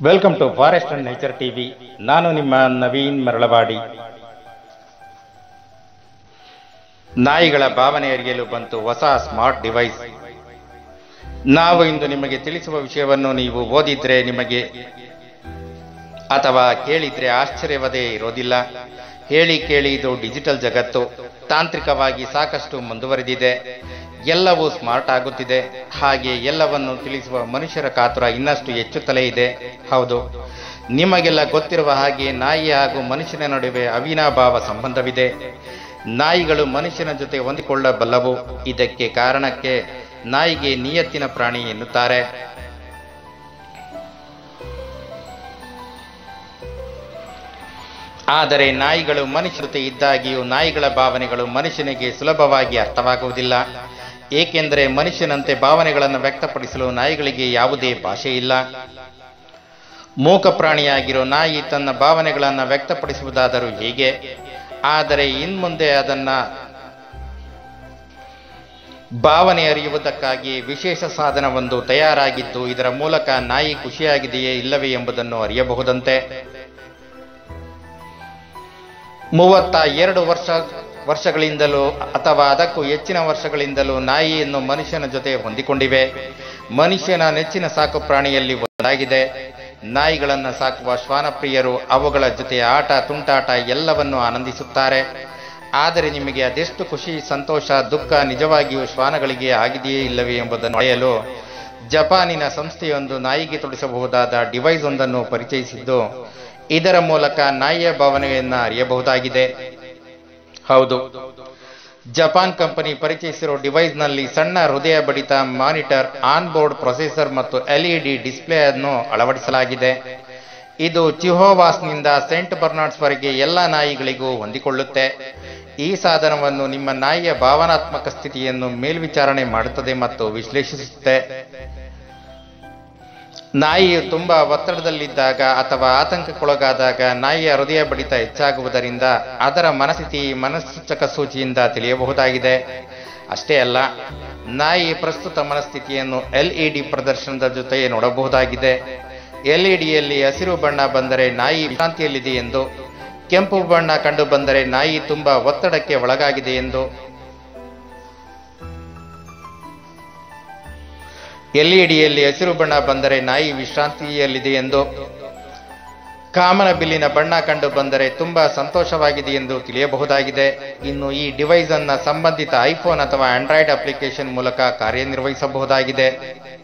welcome to forest and nature TV ನಾನು ನಿಮ್ಮ ನವೀನ್ ಮರಳವಾಡಿ ನಾಯಿಗಳ ಭಾವನೆ ಅರಿಯಲು ಬಂತು ಹೊಸ ಸ್ಮಾರ್ಟ್ ಡಿವೈಸ್ ನಾವು ಇಂದು ನಿಮಗೆ ತಿಳಿಸುವ ವಿಷಯವನ್ನು ನೀವು ಓದಿದ್ರೆ ನಿಮಗೆ ಅಥವಾ ಕೇಳಿದ್ರೆ ಆಶ್ಚರ್ಯವದೇ ಇರೋದಿಲ್ಲ ಹೇಳಿ ಕೇಳಿ ಇದು ಡಿಜಿಟಲ್ ಜಗತ್ತು ತಾಂತ್ರಿಕವಾಗಿ ಸಾಕಷ್ಟು ಮುಂದುವರೆದಿದೆ ಎಲ್ಲವೂ ಸ್ಮಾರ್ಟ್ ಆಗುತ್ತಿದೆ ಹಾಗೆ ಎಲ್ಲವನ್ನು ತಿಳಿಸುವ ಮನುಷ್ಯರ ಕಾತುರ ಇನ್ನಷ್ಟು ಹೆಚ್ಚುತ್ತಲೇ ಇದೆ ಹೌದು ನಿಮಗೆಲ್ಲ ಗೊತ್ತಿರುವ ಹಾಗೆ ನಾಯಿ ಹಾಗೂ ಮನುಷ್ಯನ ನಡುವೆ ಅವಿನಾಭಾವ ಸಂಬಂಧವಿದೆ ನಾಯಿಗಳು ಮನುಷ್ಯನ ಜೊತೆ ಹೊಂದಿಕೊಳ್ಳಬಲ್ಲವು ಇದಕ್ಕೆ ಕಾರಣಕ್ಕೆ ನಾಯಿಗೆ ನಿಯತ್ತಿನ ಪ್ರಾಣಿ ಎನ್ನುತ್ತಾರೆ ಆದರೆ ನಾಯಿಗಳು ಮನುಷ್ಯ ಜೊತೆ ಇದ್ದಾಗಿಯೂ ನಾಯಿಗಳ ಭಾವನೆಗಳು ಮನುಷ್ಯನಿಗೆ ಸುಲಭವಾಗಿ ಅರ್ಥವಾಗುವುದಿಲ್ಲ ಏಕೆಂದರೆ ಮನುಷ್ಯನಂತೆ ಭಾವನೆಗಳನ್ನು ವ್ಯಕ್ತಪಡಿಸಲು ನಾಯಿಗಳಿಗೆ ಯಾವುದೇ ಭಾಷೆ ಇಲ್ಲ ಮೂಕ ಪ್ರಾಣಿಯಾಗಿರೋ ನಾಯಿ ತನ್ನ ಭಾವನೆಗಳನ್ನು ವ್ಯಕ್ತಪಡಿಸುವುದಾದರೂ ಹೇಗೆ ಆದರೆ ಇನ್ಮುಂದೆ ಅದನ್ನ ಭಾವನೆ ಅರಿಯುವುದಕ್ಕಾಗಿ ವಿಶೇಷ ಸಾಧನವೊಂದು ತಯಾರಾಗಿದ್ದು ಇದರ ಮೂಲಕ ನಾಯಿ ಖುಷಿಯಾಗಿದೆಯೇ ಇಲ್ಲವೇ ಎಂಬುದನ್ನು ಅರಿಯಬಹುದಂತೆ ಮೂವತ್ತ ಎರಡು ವರ್ಷ ವರ್ಷಗಳಿಂದಲೂ ಅಥವಾ ಅದಕ್ಕೂ ಹೆಚ್ಚಿನ ವರ್ಷಗಳಿಂದಲೂ ನಾಯಿಯನ್ನು ಮನುಷ್ಯನ ಜೊತೆ ಹೊಂದಿಕೊಂಡಿವೆ ಮನುಷ್ಯನ ನೆಚ್ಚಿನ ಸಾಕು ಪ್ರಾಣಿಯಲ್ಲಿ ಒಂದಾಗಿದೆ ನಾಯಿಗಳನ್ನು ಸಾಕುವ ಶ್ವಾನಪ್ರಿಯರು ಅವುಗಳ ಜೊತೆ ಆಟ ತುಂಟಾಟ ಎಲ್ಲವನ್ನು ಆನಂದಿಸುತ್ತಾರೆ ಆದರೆ ನಿಮಗೆ ಅದೆಷ್ಟು ಖುಷಿ ಸಂತೋಷ ದುಃಖ ನಿಜವಾಗಿಯೂ ಶ್ವಾನಗಳಿಗೆ ಆಗಿದೆಯೇ ಇಲ್ಲವೇ ಎಂಬುದನ್ನು ಅಳೆಯಲು ಜಪಾನಿನ ಸಂಸ್ಥೆಯೊಂದು ನಾಯಿಗೆ ತೊಡಿಸಬಹುದಾದ ಡಿವೈಸ್ ಒಂದನ್ನು ಪರಿಚಯಿಸಿದ್ದು ಇದರ ಮೂಲಕ ನಾಯಿಯ ಭಾವನೆಯನ್ನು ಅರಿಯಬಹುದಾಗಿದೆ ಹೌದು ಜಪಾನ್ ಕಂಪನಿ ಪರಿಚಯಿಸಿರೋ ಡಿವೈಸ್ನಲ್ಲಿ ಸಣ್ಣ ಹೃದಯ ಬಡಿತ ಮಾನಿಟರ್ ಆನ್ ಬೋರ್ಡ್ ಪ್ರೊಸೆಸರ್ ಮತ್ತು ಎಲ್ಇಡಿ ಡಿಸ್ಪ್ಲೇ ಅನ್ನು ಅಳವಡಿಸಲಾಗಿದೆ ಇದು ಚಿಹೋವಾಸ್ನಿಂದ ಸೆಂಟ್ ಬರ್ನಾರ್ಡ್ಸ್ವರೆಗೆ ಎಲ್ಲ ನಾಯಿಗಳಿಗೂ ಹೊಂದಿಕೊಳ್ಳುತ್ತೆ ಈ ಸಾಧನವನ್ನು ನಿಮ್ಮ ನಾಯಿಯ ಭಾವನಾತ್ಮಕ ಸ್ಥಿತಿಯನ್ನು ಮೇಲ್ವಿಚಾರಣೆ ಮಾಡುತ್ತದೆ ಮತ್ತು ವಿಶ್ಲೇಷಿಸುತ್ತೆ ನಾಯಿಯು ತುಂಬಾ ಒತ್ತಡದಲ್ಲಿದ್ದಾಗ ಅಥವಾ ಆತಂಕಕ್ಕೊಳಗಾದಾಗ ನಾಯಿಯ ಹೃದಯ ಬಡಿತ ಹೆಚ್ಚಾಗುವುದರಿಂದ ಅದರ ಮನಸ್ಥಿತಿ ಮನಸ್ಸೂಚಕ ಸೂಚಿಯಿಂದ ತಿಳಿಯಬಹುದಾಗಿದೆ ಅಷ್ಟೇ ಅಲ್ಲ ನಾಯಿ ಪ್ರಸ್ತುತ ಮನಸ್ಥಿತಿಯನ್ನು ಎಲ್ಇಡಿ ಪ್ರದರ್ಶನದ ಜೊತೆ ನೋಡಬಹುದಾಗಿದೆ ಎಲ್ಇಡಿಯಲ್ಲಿ ಹಸಿರು ಬಣ್ಣ ಬಂದರೆ ನಾಯಿ ವಿಶ್ರಾಂತಿಯಲ್ಲಿದೆ ಎಂದು ಕೆಂಪು ಬಣ್ಣ ಕಂಡು ಬಂದರೆ ನಾಯಿ ತುಂಬಾ ಒತ್ತಡಕ್ಕೆ ಒಳಗಾಗಿದೆ ಎಂದು ಎಲ್ಇಡಿಯಲ್ಲಿ ಹಸಿರು ಬಣ್ಣ ಬಂದರೆ ನಾಯಿ ವಿಶ್ರಾಂತಿಯಲ್ಲಿದೆ ಎಂದು ಕಾಮನ ಬಿಲ್ಲಿನ ಬಣ್ಣ ಕಂಡು ಬಂದರೆ ತುಂಬಾ ಸಂತೋಷವಾಗಿದೆ ಎಂದು ತಿಳಿಯಬಹುದಾಗಿದೆ ಇನ್ನು ಈ ಡಿವೈಸ್ ಅನ್ನ ಸಂಬಂಧಿತ ಐಫೋನ್ ಅಥವಾ ಆಂಡ್ರಾಯ್ಡ್ ಅಪ್ಲಿಕೇಶನ್ ಮೂಲಕ ಕಾರ್ಯನಿರ್ವಹಿಸಬಹುದಾಗಿದೆ